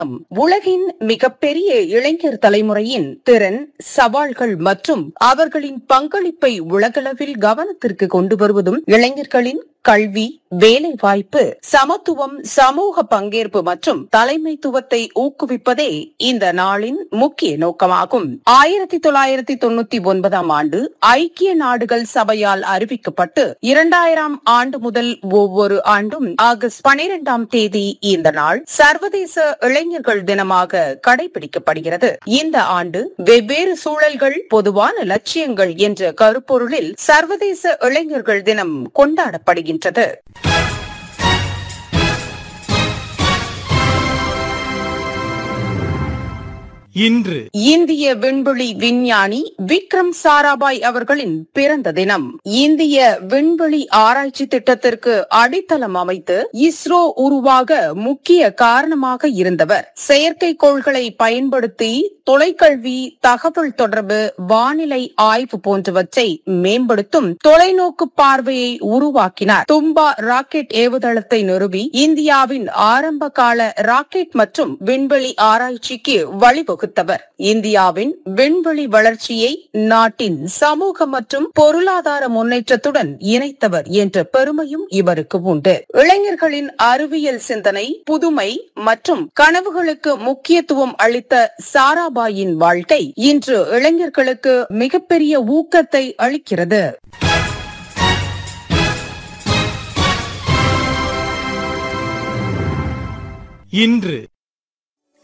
உலகின் மிகப்பெரிய இளைஞர் தலைமுறையின் திறன் சவால்கள் மற்றும் அவர்களின் பங்களிப்பை உலகளவில் கவனத்திற்கு கொண்டு வருவதும் இளைஞர்களின் கல்வி வேலை வாய்ப்பு சமத்துவம் சமூக பங்கேற்பு மற்றும் தலைமைத்துவத்தை ஊக்குவிப்பதே இந்த நாளின் முக்கிய நோக்கமாகும் ஆயிரத்தி தொள்ளாயிரத்தி தொண்ணூத்தி ஒன்பதாம் ஆண்டு ஐக்கிய நாடுகள் சபையால் அறிவிக்கப்பட்டு இரண்டாயிரம் ஆண்டு முதல் ஒவ்வொரு ஆண்டும் ஆகஸ்ட் பனிரெண்டாம் தேதி இந்த நாள் சர்வதேச இளைஞர்கள் தினமாக கடைபிடிக்கப்படுகிறது இந்த ஆண்டு வெவ்வேறு சூழல்கள் பொதுவான லட்சியங்கள் என்ற கருப்பொருளில் சர்வதேச இளைஞர்கள் தினம் கொண்டாடப்படுகிறது வருகின்றது இன்று இந்திய விண்வெளி விஞ்ஞானி விக்ரம் சாராபாய் அவர்களின் பிறந்த தினம் இந்திய விண்வெளி ஆராய்ச்சி திட்டத்திற்கு அடித்தளம் அமைத்து இஸ்ரோ உருவாக முக்கிய காரணமாக இருந்தவர் செயற்கைக்கோள்களை பயன்படுத்தி தொலைக்கல்வி தகவல் தொடர்பு வானிலை ஆய்வு போன்றவற்றை மேம்படுத்தும் தொலைநோக்கு பார்வையை உருவாக்கினார் தும்பா ராக்கெட் ஏவுதளத்தை நிறுவி இந்தியாவின் ஆரம்ப கால ராக்கெட் மற்றும் விண்வெளி ஆராய்ச்சிக்கு வழிவகுத்தவர் இந்தியாவின் விண்வெளி வளர்ச்சியை நாட்டின் சமூக மற்றும் பொருளாதார முன்னேற்றத்துடன் இணைத்தவர் என்ற பெருமையும் இவருக்கு உண்டு இளைஞர்களின் அறிவியல் சிந்தனை புதுமை மற்றும் கனவுகளுக்கு முக்கியத்துவம் அளித்த சாராபாயின் வாழ்க்கை இன்று இளைஞர்களுக்கு மிகப்பெரிய ஊக்கத்தை அளிக்கிறது இன்று